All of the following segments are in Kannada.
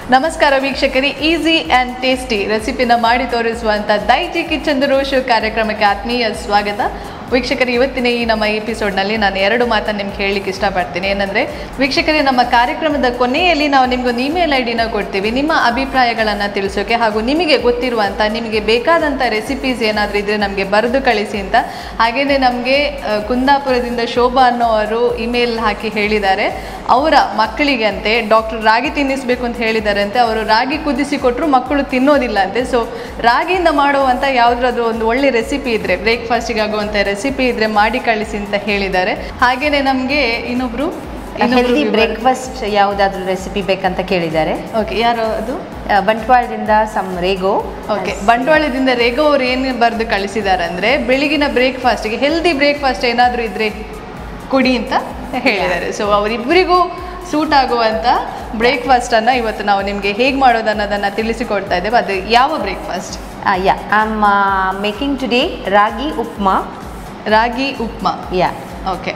ನಮಸ್ಕಾರ ವೀಕ್ಷಕರಿ ಈಸಿ ಆ್ಯಂಡ್ ಟೇಸ್ಟಿ ರೆಸಿಪಿನ ಮಾಡಿ ತೋರಿಸುವಂಥ ದೈಜಿ ಕಿಚನ್ ರೋಶು ಕಾರ್ಯಕ್ರಮಕ್ಕೆ ಆತ್ಮೀಯ ಸ್ವಾಗತ ವೀಕ್ಷಕರು ಇವತ್ತಿನ ಈ ನಮ್ಮ ಎಪಿಸೋಡ್ನಲ್ಲಿ ನಾನು ಎರಡು ಮಾತನ್ನು ನಿಮ್ಗೆ ಹೇಳಲಿಕ್ಕೆ ಇಷ್ಟಪಡ್ತೀನಿ ಏನಂದರೆ ವೀಕ್ಷಕರೇ ನಮ್ಮ ಕಾರ್ಯಕ್ರಮದ ಕೊನೆಯಲ್ಲಿ ನಾವು ನಿಮ್ಗೊಂದು ಇಮೇಲ್ ಐ ಡಿನ ಕೊಡ್ತೀವಿ ನಿಮ್ಮ ಅಭಿಪ್ರಾಯಗಳನ್ನು ತಿಳಿಸೋಕೆ ಹಾಗೂ ನಿಮಗೆ ಗೊತ್ತಿರುವಂಥ ನಿಮಗೆ ಬೇಕಾದಂಥ ರೆಸಿಪೀಸ್ ಏನಾದರೂ ಇದ್ದರೆ ನಮಗೆ ಬರೆದು ಕಳಿಸಿ ಅಂತ ಹಾಗೆಯೇ ನಮಗೆ ಕುಂದಾಪುರದಿಂದ ಶೋಭಾ ಅನ್ನೋವರು ಇಮೇಲ್ ಹಾಕಿ ಹೇಳಿದ್ದಾರೆ ಅವರ ಮಕ್ಕಳಿಗೆ ಅಂತೆ ಡಾಕ್ಟರ್ ರಾಗಿ ತಿನ್ನಿಸ್ಬೇಕು ಅಂತ ಹೇಳಿದ್ದಾರೆ ಅಂತೆ ಅವರು ರಾಗಿ ಕುದಿಸಿ ಕೊಟ್ಟರು ಮಕ್ಕಳು ತಿನ್ನೋದಿಲ್ಲ ಅಂತೆ ಸೊ ರಾಗಿಯಿಂದ ಮಾಡುವಂಥ ಯಾವುದಾದ್ರೂ ಒಂದು ಒಳ್ಳೆ ರೆಸಿಪಿ ಇದ್ದರೆ ಬ್ರೇಕ್ಫಾಸ್ಟಿಗೆ ಆಗುವಂಥ ರೆಸಿಪಿ ಇದ್ದರೆ ಮಾಡಿ ಕಳಿಸಿ ಅಂತ ಹೇಳಿದ್ದಾರೆ ಹಾಗೆಯೇ ನಮಗೆ ಇನ್ನೊಬ್ರು ಹೆಲ್ದಿ ಬ್ರೇಕ್ಫಾಸ್ಟ್ ಯಾವುದಾದ್ರೂ ರೆಸಿಪಿ ಬೇಕಂತ ಕೇಳಿದ್ದಾರೆ ಓಕೆ ಯಾರು ಅದು ಆ, ಬಂಟ್ವಾಳದಿಂದ ಸಮ್ ರೇಗೋ ಓಕೆ ಬಂಟ್ವಾಳದಿಂದ ರೇಗೋ ಅವ್ರು ಏನು ಬರೆದು ಕಳಿಸಿದ್ದಾರೆ ಅಂದರೆ ಬೆಳಗಿನ ಬ್ರೇಕ್ಫಾಸ್ಟಿಗೆ ಹೆಲ್ದಿ ಬ್ರೇಕ್ಫಾಸ್ಟ್ ಏನಾದರೂ ಇದ್ದರೆ ಕುಡಿ ಅಂತ ಹೇಳಿದ್ದಾರೆ ಸೊ ಅವರಿಬ್ಬರಿಗೂ ಸೂಟ್ ಆಗುವಂಥ ಬ್ರೇಕ್ಫಾಸ್ಟನ್ನು ಇವತ್ತು ನಾವು ನಿಮಗೆ ಹೇಗೆ ಮಾಡೋದು ಅನ್ನೋದನ್ನು ತಿಳಿಸಿಕೊಡ್ತಾ ಇದ್ದೇವೆ ಅದು ಯಾವ breakfast yeah I am making today ragi upma ragi upma yeah okay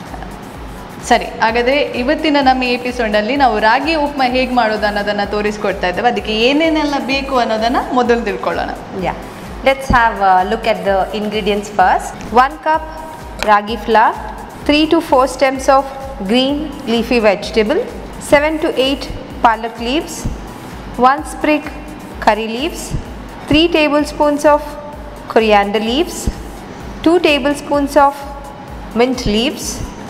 ಸರಿ ಹಾಗಾದರೆ ಇವತ್ತಿನ ನಮ್ಮ ಎಪಿಸೋಡಲ್ಲಿ ನಾವು ರಾಗಿ ಉಪ್ಮಾ ಹೇಗೆ ಮಾಡೋದು ಅನ್ನೋದನ್ನು ತೋರಿಸ್ಕೊಡ್ತಾ ಇದ್ದೇವೆ ಅದಕ್ಕೆ ಏನೇನೆಲ್ಲ ಬೇಕು ಅನ್ನೋದನ್ನು ಮೊದಲು ತಿಳ್ಕೊಳ್ಳೋಣ yeah let's have look at the ingredients first one cup ragi flour three to four stems of green leafy vegetable seven to eight palak leaves one sprig curry leaves, 3 tablespoons of coriander leaves, 2 tablespoons of mint leaves,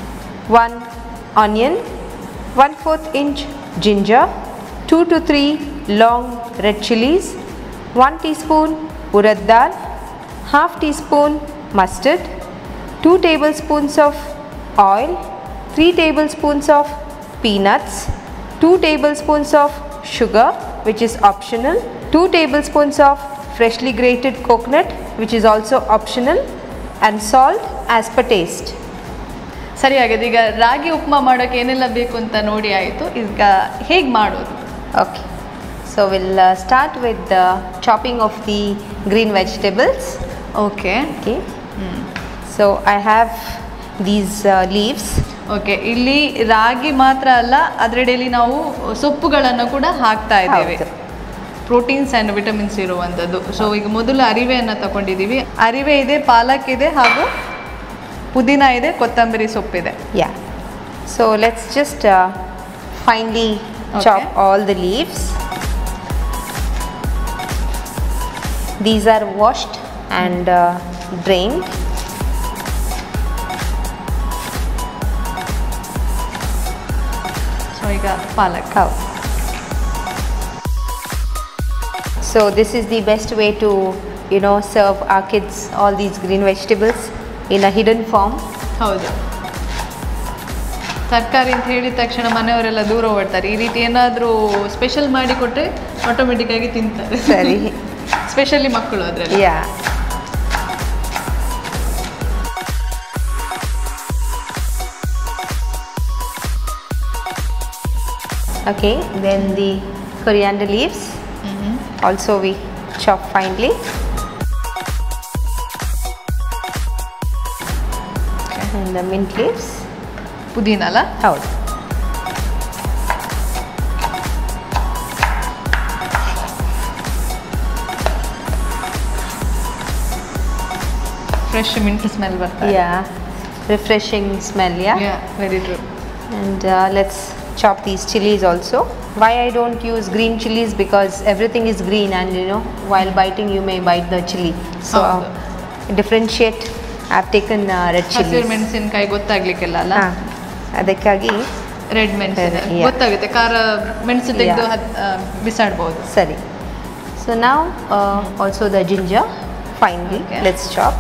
1 onion, 1 4th inch ginger, 2 to 3 long red chilies, 1 teaspoon urad dal, half teaspoon mustard, 2 tablespoons of oil, 3 tablespoons of peanuts, 2 tablespoons of sugar which is optional, 2 tablespoons of freshly grated coconut which is also optional and salt as per taste. ಸರಿ ಹಾಗಾದ್ರೆ ಈಗ ರಾಗಿ ಉಪ್ಮಾ ಮಾಡೋಕೆ ಏನೆಲ್ಲ ಬೇಕು ಅಂತ ನೋಡಿ ಆಯಿತು ಈಗ ಹೇಗೆ ಮಾಡೋದು Okay. So we'll uh, start with the chopping of the green vegetables. Okay Okay. So I have these uh, leaves. Okay ಇಲ್ಲಿ ರಾಗಿ ಮಾತ್ರ ಅಲ್ಲ ಅದರಡಿಯಲ್ಲಿ ನಾವು ಸೊಪ್ಪುಗಳನ್ನು ಕೂಡ ಹಾಕ್ತಾ ಇದ್ದೇವೆ ಹೌದು. ಪ್ರೋಟೀನ್ಸ್ ಆ್ಯಂಡ್ ವಿಟಮಿನ್ಸ್ ಇರುವಂಥದ್ದು ಸೊ ಈಗ ಮೊದಲು ಅರಿವೆಯನ್ನು ತಗೊಂಡಿದ್ದೀವಿ ಅರಿವೆ ಇದೆ ಪಾಲಕ್ ಇದೆ ಹಾಗೂ ಪುದೀನ ಇದೆ ಕೊತ್ತಂಬರಿ ಸೊಪ್ಪಿದೆ Yeah. So let's just uh, finely Okay. chop all the leaves. These are washed and uh, drained. So ಈಗ ಪಾಲಕ್ Cow. So this is the best way to you know serve our kids all these green vegetables in a hidden form. ಹೌದು ತರಕಾರಿ ಅಂತ ಹೇಳಿದ ತಕ್ಷಣ ಮನೆಯವರೆಲ್ಲ ದೂರ ಓಡ್ತಾರೆ ಈ ರೀತಿ ಏನಾದರೂ ಸ್ಪೆಷಲ್ ಮಾಡಿ ಕೊಟ್ಟರೆ ಆಟೋಮೆಟಿಕ್ ಆಗಿ ತಿಂತಾರೆ ಸರಿ. ಸ್ಪೆಷಲಿ ಮಕ್ಕಳು ಅದರಲ್ಲಿ Yeah. Okay, then the coriander leaves also we chop finely. And the mint leaves. ಪುದೀನ ಅಲ್ಲ ಹೌದು ಫ್ರೆಶ್ ಮಿಂಟ್ ಸ್ಮೆಲ್ ಬರ್ತದೆ Yeah, refreshing smell, yeah. Very true And uh, let's chop these chilies also. Why I don't use green chilies because everything is green and you know while biting you may bite the chili. So ಹೌದು. differentiate. I've taken uh, red ಹಸಿರು chilies. ಮೆಣಸಿನಕಾಯಿ ಗೊತ್ತಾಗ್ಲಿಕ್ಕೆಲ್ಲ ಅಲ್ಲ ಹಾ, ಅದಕ್ಕಾಗಿ ರೆಡ್ ಮೆಣಸಿನ Yeah. ಗೊತ್ತಾಗುತ್ತೆ ಖಾರ ಮೆಣಸು ತೆಗೆದು Yeah. ಹತ್- ಆ, ಬಿಸಾಡ್ಬೋದು ಸರಿ. So now uh, also the ginger finely. Okay. Let's chop.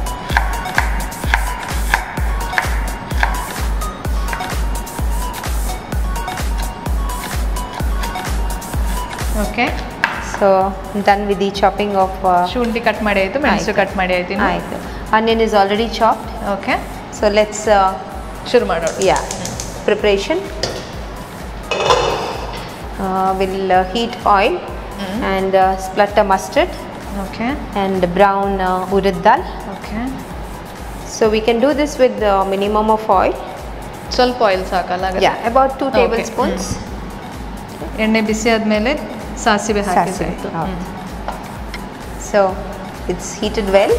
Okay So done with the chopping of. Uh, ಶುಂಠಿ ಕಟ್ ಮಾಡಿ ಆಯಿತು ಮೆಣಸು ಆಯ್ತು. ಕಟ್ ಮಾಡಿ ಆಯ್ತು ಆಯ್ತು. Onion is already chopped. Okay So let's uh, ಶುರು ಮಾಡೋಣ yeah preparation uh, we'll uh, heat oil and uh, splatter mustard okay and brown uh, urad dal okay so we can do this with uh, minimum of oil ಸ್ವಲ್ಪ ಆಯಿಲ್ ಸಾಕಲ್ಲ ಹಾಗಾದ್ರೆ? yeah about 2 Okay. tablespoons ಎಣ್ಣೆ ಬಿಸಿ ಆದಮೇಲೆ ಸಾಸಿವೆ ಹಾಕಿದ್ರೆ ಸಾಸಿವೆ ಆಯ್ತು. ಹೌದು hmm. So it's heated well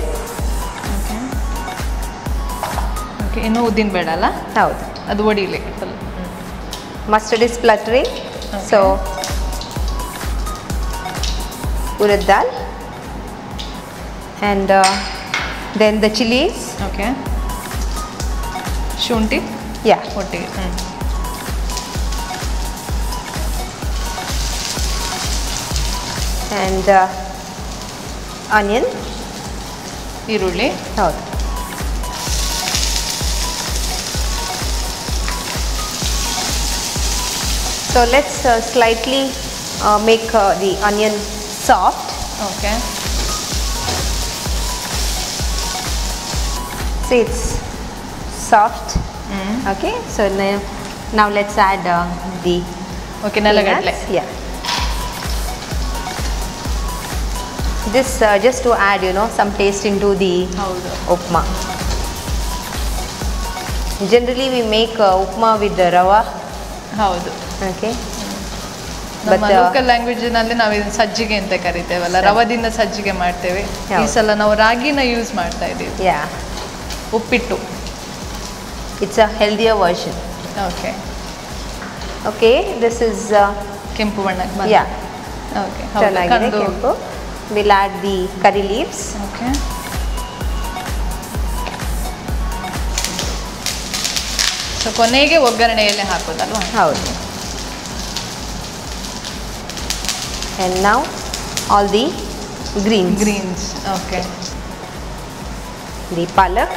okay ಇನ್ನೂ ಉದ್ದಿನ ಬೇಡ ಅಲ್ಲ ಹೌದು ಅದು ಒಡಿಲಿ full mustard is spluttering so urad dal and uh, then the chilies okay ಶುಂಠಿ yeah ಒಟ್ಟಿಗೆ ಹ್ಞೂ and uh, onion ಈರುಳ್ಳಿ ಹೌದು so let's uh, slightly uh, make uh, the onion soft okay see it's soft ಹ್ಞೂ okay so now, now let's add uh, the okay ನೆಲಗಡಲೆ peanuts. yeah this uh, just to add you know some taste into the ಹೌದು upma generally we make uh, upma with the rava ಹೌದು okay ನಮ್ಮ But, uh, ಲೋಕಲ್ ಲ್ಯಾಂಗ್ವೇಜ್ ನಲ್ಲಿ ನಾವು ಇದನ್ನ ಸಜ್ಜಿಗೆ ಅಂತ ಕರಿತೇವಲ್ಲ ಸರಿ. ರವದಿಂದ ಸಜ್ಜಿಗೆ ಮಾಡ್ತೇವೆ ಈ ಹೌದು. ಸಲ ನಾವು ರಾಗಿನ ಯೂಸ್ ಮಾಡ್ತಾ ಇದ್ದೀವಿ yeah uppittu it's a healthier version okay okay this is uh, ಕೆಂಪು ಬಣ್ಣಕ್ಕೆ ಬಂದ yeah ಓಕೆ ಚೆನ್ನಾಗಿದೆ ಕೆಂಪು we'll add the curry leaves okay so ಕೊನೆಗೆ ಒಗ್ಗರಣೆಯಲ್ಲೇ ಹಾಕೋದಲ್ವಾ ಹೌದು and now all the greens greens okay the palak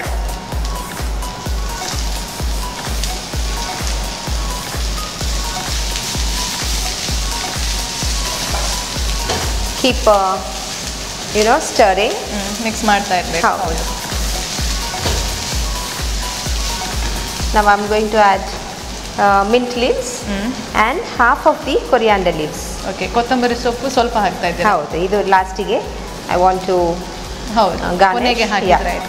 keep uh, you know stirring mix ಮಾಡ್ತಾ ಇರ್ಬೇಕು ಹೌದು now i'm going to add uh, mint leaves hmm and half of the coriander leaves okay ಕೊತ್ತಂಬರಿ ಸೊಪ್ಪು ಸ್ವಲ್ಪ ಹಾಕ್ತಾ ಇದ್ದೀರಾ ಹೌದು ಇದು ಲಾಸ್ಟಿಗೆ ಐ ವಾಂಟ್ ಟು ಹೌದು Uh, garnish, ಕೊನೆಗೆ ಹಾಕಿದ್ರೆ ಆಯ್ತು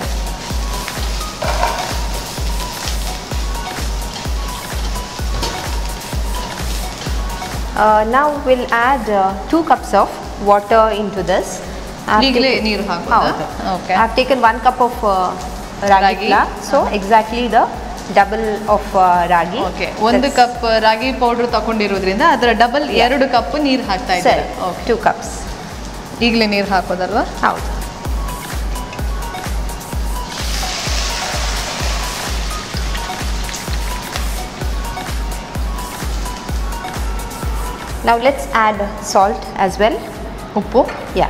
now we'll add uh, two cups of water into this I've ಈಗಲೇ taken- ನೀರು ಹೌದು ಹಾಕೋದಾ okay I've taken one cup of uh, ragi, Ragi. flour so Uh-huh. exactly the double of uh, ragi okay ಒಂದು That's- ಕಪ್ ರಾಗಿ ಪೌಡರ್ ತಗೊಂಡಿರೋದ್ರಿಂದ ಅದರ ಡಬಲ್ Yeah. ಎರಡು ಕಪ್ ನೀರು ಹಾಕ್ತಾ ಸರಿ ಇದ್ದಾರೆ ಓಕೆ two cups ಈಗಲೇ ನೀರು ಹಾಕೋದಲ್ವಾ ಹೌದು now let's add salt as well ಉಪ್ಪು yeah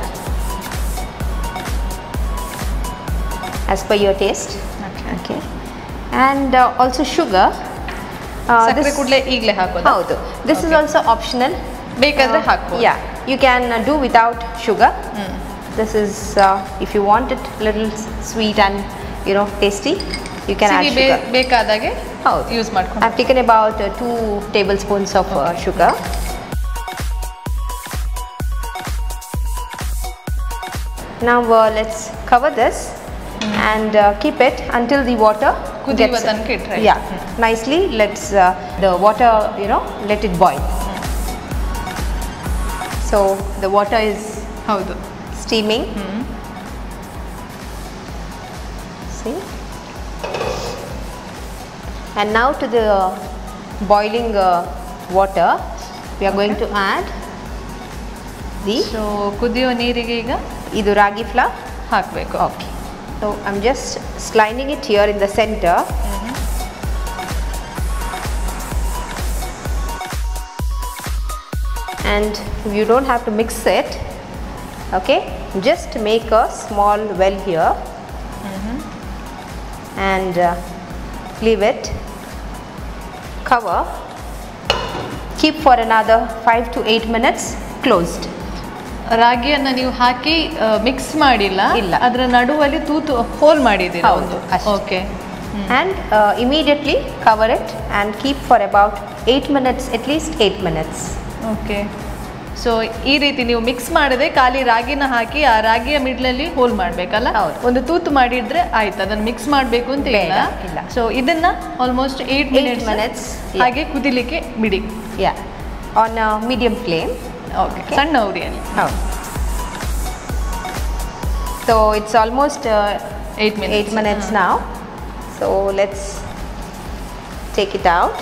as per your taste okay and uh, also sugar uh, ಸಕ್ಕರೆ this- ಕೂಡಲೇ ಈಗಲೇ ಹಾಕೋದು ಹೌದು this is Okay. also optional ಬೇಕಾದ್ರೆ Uh, ಹಾಕ್ಬೋದು yeah you can uh, do without sugar hmm this is uh, if you want it little s- sweet and you know tasty you can add ಸಿಹಿ ಬೇ- sugar ಬೇಕಾದಾಗೆ ಹೌದು ಯೂಸ್ ಮಾಡ್ಕೊಂಡು I've taken about uh, two tablespoons of uh, Okay. sugar now uh, let's cover this and uh, keep it until the water ಕುದಿಯುವ gets- ತನಕ ಇಟ್ರೆ ಆಯ್ತು. yeah nicely let's uh, the water you know let it boil so the water is ಹೌದು steaming hmm see and now to the boiling uh, water we are going to add the so ಕುದಿಯೋ ನೀರಿಗೆ ಈಗ idu ragi flour ಹಾಕಬೇಕು okay so i'm just sliding it here in the center and you don't have to mix it okay just make a small well here and uh, leave it cover keep for another 5 to 8 minutes closed ರಾಗಿಯನ್ನ ನೀವು ಹಾಕಿ ಮಿಕ್ಸ್ ಮಾಡಿಲ್ಲ ಇಲ್ಲ. ಅದರ ನಡುವಲ್ಲಿ ತೂತು ಹೋಲ್ ಮಾಡಿದ್ದೀರಾ ಹೌದು, ಒಂದು ಅಷ್ಟೇ. Okay and uh, immediately cover it and keep for about 8 minutes at least 8 minutes okay so ಈ ರೀತಿ ನೀವು ಮಿಕ್ಸ್ ಮಾಡದೆ ಖಾಲಿ ರಾಗಿನ ಹಾಕಿ ಆ ರಾಗಿಯ ಮಿಡ್ಲಲ್ಲಿ ಹೋಲ್ ಮಾಡಬೇಕಲ್ಲ ಹೌದು. ಒಂದು ತೂತು ಮಾಡಿದ್ರೆ ಆಯ್ತು ಅದನ್ನ ಮಿಕ್ಸ್ ಮಾಡಬೇಕು ಅಂತ ಇಲ್ಲ ಬೇಡ, ಇಲ್ಲ. ಸೊ ಇದನ್ನ almost eight Eight minutes minutes, yeah. ಹಾಗೆ ಕುದಿಲಿಕ್ಕೆ ಬಿಡಿ yeah on a medium flame okay ಸಣ್ಣ ಉರಿಯಲ್ಲಿ ಹೌದು so it's almost eight minutes eight minutes ನಾವು so let's take it out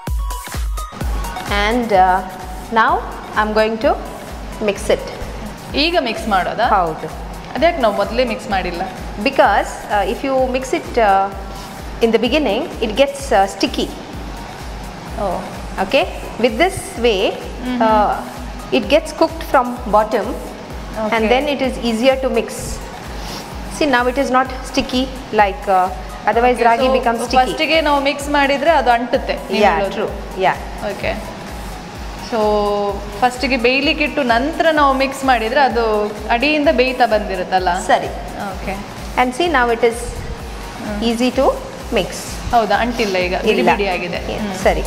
and ನಾವು I am going to mix it ಈಗ ಮಿಕ್ಸ್ ಮಾಡೋದಾ ಹೌದು ಅದ್ಯಾಕೆ ನಾವು ಮೊದಲೇ ಮಿಕ್ಸ್ ಮಾಡಿಲ್ಲ because uh, if you mix it uh, in the beginning it gets uh, sticky O okay with this way uh, it gets cooked from bottom Okay. and then it is easier to mix see now it is not sticky like uh, otherwise ragi becomes sticky ಫಸ್ಟಿಗೆ ನಾವು ಮಿಕ್ಸ್ ಮಾಡಿದ್ರೆ ಅದು ಅಂಟುತ್ತೆ yeah true yeah okay so ಫಸ್ಟಿಗೆ ಬೇಯ್ಲಿಕ್ಕೆ ಇಟ್ಟು ನಂತರ ನಾವು ಮಿಕ್ಸ್ ಮಾಡಿದ್ರೆ ಅದು ಅಡಿಯಿಂದ ಬೇಯ್ತಾ ಬಂದಿರುತ್ತಲ್ಲ sorry okay and see now it is easy to mix ಹೌದಾ ಅಂಟಿಲ್ಲ ಈಗ ಬಿಡಿ ಇಲ್ಲ. ಬಿಡಿ ಆಗಿದೆ Yeah, ಹ್ಮ್. ಸರಿ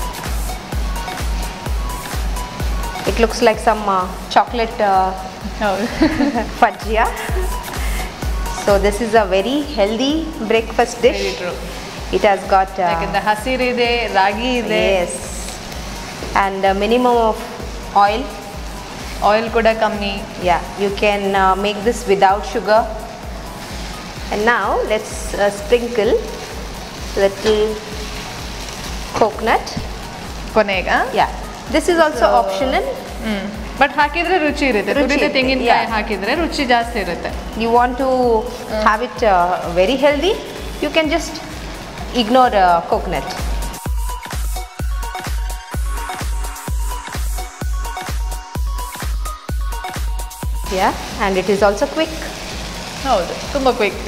it looks like some uh, chocolate uh, ಹೌದು fajia. So this is a very healthy breakfast dish. Very true. It has got uh, ಯಾಕಂದ್ರೆ ಹಸಿರಿದೆ ರಾಗಿ ಇದೆ yes, and a minimum of oil. Oil ಕೂಡ ಕಮ್ಮಿ Yeah, you can uh, make this without sugar. And now let's uh, sprinkle little coconut. ಕೊನೆಗ Yeah, this is also So- optional. Hmm but ಹಾಕಿದ್ರೆ ರುಚಿ ಇರುತ್ತೆ ರುಚಿ ತುರಿದ ಇರುತ್ತೆ, ತೆಂಗಿನಕಾಯಿ yeah. ಹಾಕಿದ್ರೆ ರುಚಿ ಜಾಸ್ತಿ ಇರುತ್ತೆ You want to have it uh, very healthy, you can just ignore uh, coconut. Yeah, and it is also quick. ಹೌದು ತುಂಬಾ quick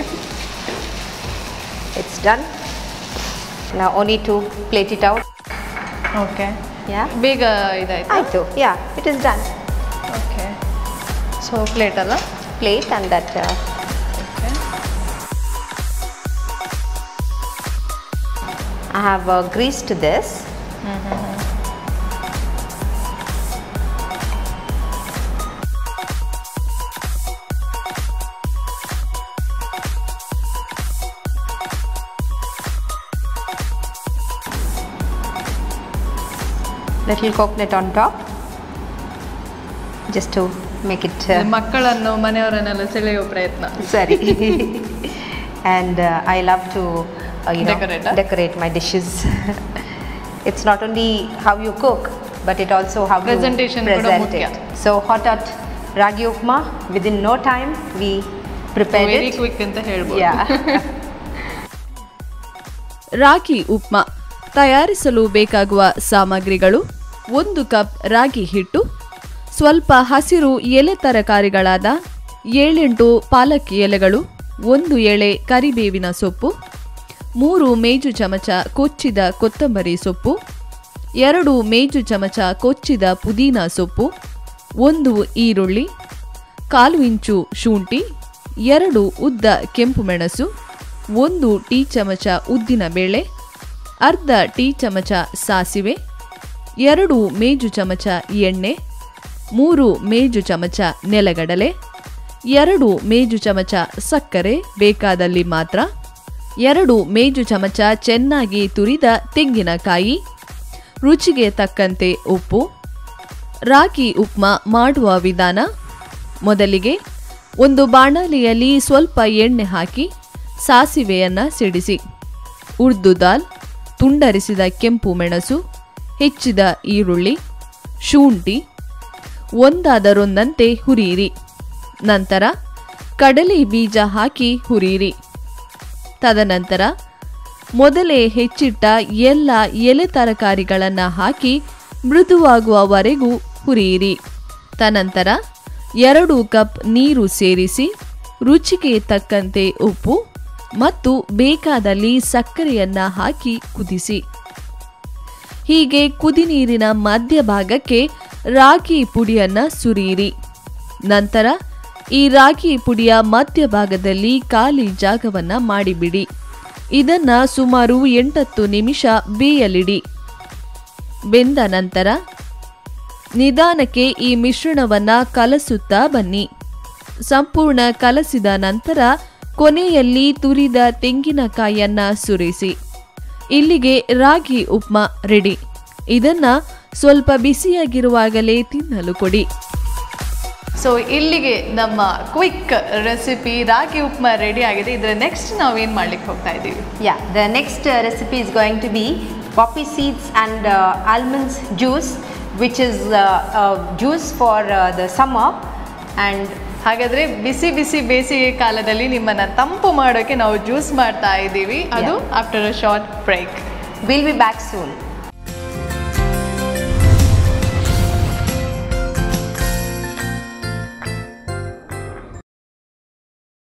It's done. Now only to plate it out. Okay Yeah. ಬೇಗ ಇದಾಯ್ತು Aito. Yeah, it is done. Okay so plate ಅಲ್ಲ Plate and that. Uh, okay I have uh, greased this. Little coconut on top, just to make it uh, ಮಕ್ಕಳನ್ನು ಮನೆಯವರನ್ನೆಲ್ಲ ಸೆಳೆಯುವ ಪ್ರಯತ್ನ Sorry. and uh, I love to uh, you know, Decorate, huh? decorate my dishes. it's not only how you cook, but it also how Presentation you kuda present ಮುಖ್ಯ. it. So hot hot ragi upma within no time we prepared very it. Quick ಅಂತ ಹೇಳ್ಬೋದು Yeah. ರಾಗಿ ಉಪ್ಮಾ ತಯಾರಿಸಲು ಬೇಕಾಗುವ ಸಾಮಗ್ರಿಗಳು ಒಂದು ಕಪ್ ರಾಗಿ ಹಿಟ್ಟು ಸ್ವಲ್ಪ ಹಸಿರು ಎಲೆ ತರಕಾರಿಗಳಾದ ಏಳೆಂಟು ಪಾಲಕ್ ಎಲೆಗಳು ಒಂದು ಎಳೆ ಕರಿಬೇವಿನ ಸೊಪ್ಪು ಮೂರು ಮೇಜು ಚಮಚ ಕೊಚ್ಚಿದ ಕೊತ್ತಂಬರಿ ಸೊಪ್ಪು ಎರಡು ಮೇಜು ಚಮಚ ಕೊಚ್ಚಿದ ಪುದೀನ ಸೊಪ್ಪು ಒಂದು ಈರುಳ್ಳಿ ಕಾಲು ಇಂಚು ಶುಂಠಿ ಎರಡು ಉದ್ದ ಕೆಂಪು ಮೆಣಸು ಒಂದು ಟೀ ಚಮಚ ಉದ್ದಿನ ಬೇಳೆ ಅರ್ಧ ಟೀ ಚಮಚ ಸಾಸಿವೆ ಎರಡು ಮೇಜು ಚಮಚ ಎಣ್ಣೆ ಮೂರು ಮೇಜು ಚಮಚ ನೆಲಗಡಲೆ ಎರಡು ಮೇಜು ಚಮಚ ಸಕ್ಕರೆ ಬೇಕಾದಲ್ಲಿ ಮಾತ್ರ ಎರಡು ಮೇಜು ಚಮಚ ಚೆನ್ನಾಗಿ ತುರಿದ ತೆಂಗಿನಕಾಯಿ ರುಚಿಗೆ ತಕ್ಕಂತೆ ಉಪ್ಪು ರಾಗಿ ಉಪ್ಮಾ ಮಾಡುವ ವಿಧಾನ ಮೊದಲಿಗೆ ಒಂದು ಬಾಣಲಿಯಲ್ಲಿ ಸ್ವಲ್ಪ ಎಣ್ಣೆ ಹಾಕಿ ಸಾಸಿವೆಯನ್ನು ಸಿಡಿಸಿ ಉರ್ದು ದಾಲ್ ತುಂಡರಿಸಿದ ಕೆಂಪು ಮೆಣಸು ಹೆಚ್ಚಿದ ಈರುಳ್ಳಿ ಶುಂಠಿ ಒಂದಾದರೊಂದಂತೆ ಹುರಿಯಿರಿ ನಂತರ ಕಡಲೆ ಬೀಜ ಹಾಕಿ ಹುರಿಯಿರಿ ತದನಂತರ ಮೊದಲೇ ಹೆಚ್ಚಿಟ್ಟ ಎಲ್ಲ ಎಲೆ ತರಕಾರಿಗಳನ್ನು ಹಾಕಿ ಮೃದುವಾಗುವವರೆಗೂ ಹುರಿಯಿರಿ ತದನಂತರ ಎರಡು ಕಪ್ ನೀರು ಸೇರಿಸಿ ರುಚಿಗೆ ತಕ್ಕಂತೆ ಉಪ್ಪು ಮತ್ತು ಬೇಕಾದಲ್ಲಿ ಸಕ್ಕರೆಯನ್ನು ಹಾಕಿ ಕುದಿಸಿ ಹೀಗೆ ಕುದಿ ನೀರಿನ ಮಧ್ಯಭಾಗಕ್ಕೆ ರಾಗಿ ಪುಡಿಯನ್ನು ಸುರಿಯಿರಿ ನಂತರ ಈ ರಾಗಿ ಪುಡಿಯ ಮಧ್ಯಭಾಗದಲ್ಲಿ ಖಾಲಿ ಜಾಗವನ್ನು ಮಾಡಿಬಿಡಿ ಇದನ್ನ ಸುಮಾರು ಎಂಟತ್ತು ನಿಮಿಷ ಬೇಯಲಿಡಿ ಬೆಂದ ನಂತರ ನಿಧಾನಕ್ಕೆ ಈ ಮಿಶ್ರಣವನ್ನ ಕಲಸುತ್ತಾ ಬನ್ನಿ ಸಂಪೂರ್ಣ ಕಲಸಿದ ನಂತರ ಕೊನೆಯಲ್ಲಿ ತುರಿದ ತೆಂಗಿನಕಾಯನ್ನ ಸುರಿಸಿ ಇಲ್ಲಿಗೆ ರಾಗಿ ಉಪ್ಮಾ ರೆಡಿ ಇದನ್ನ ಸ್ವಲ್ಪ ಬಿಸಿಯಾಗಿರುವಾಗಲೇ ತಿನ್ನಲು ಕೊಡಿ ಸೊ ಇಲ್ಲಿಗೆ ನಮ್ಮ quick recipe ragi upma ready ಆಗಿದೆ ಇದರ ನೆಕ್ಸ್ಟ್ ನಾವು ಏನು ಮಾಡ್ಲಿಕ್ಕೆ ಹೋಗ್ತಾ ಇದ್ದೀವಿ Yeah, the next uh, recipe is going to be poppy seeds and uh, almonds juice, which is uh, uh, juice for uh, the summer. And ಹಾಗಾದ್ರೆ ಬಿಸಿ ಬಿಸಿ ಬೇಸಿಗೆ ಕಾಲದಲ್ಲಿ ನಿಮ್ಮನ್ನ ತಂಪು ಮಾಡೋಕೆ ನಾವು ಜ್ಯೂಸ್ ಮಾಡ್ತಾ ಇದ್ದೀವಿ ಅದು after a short break we'll be back soon.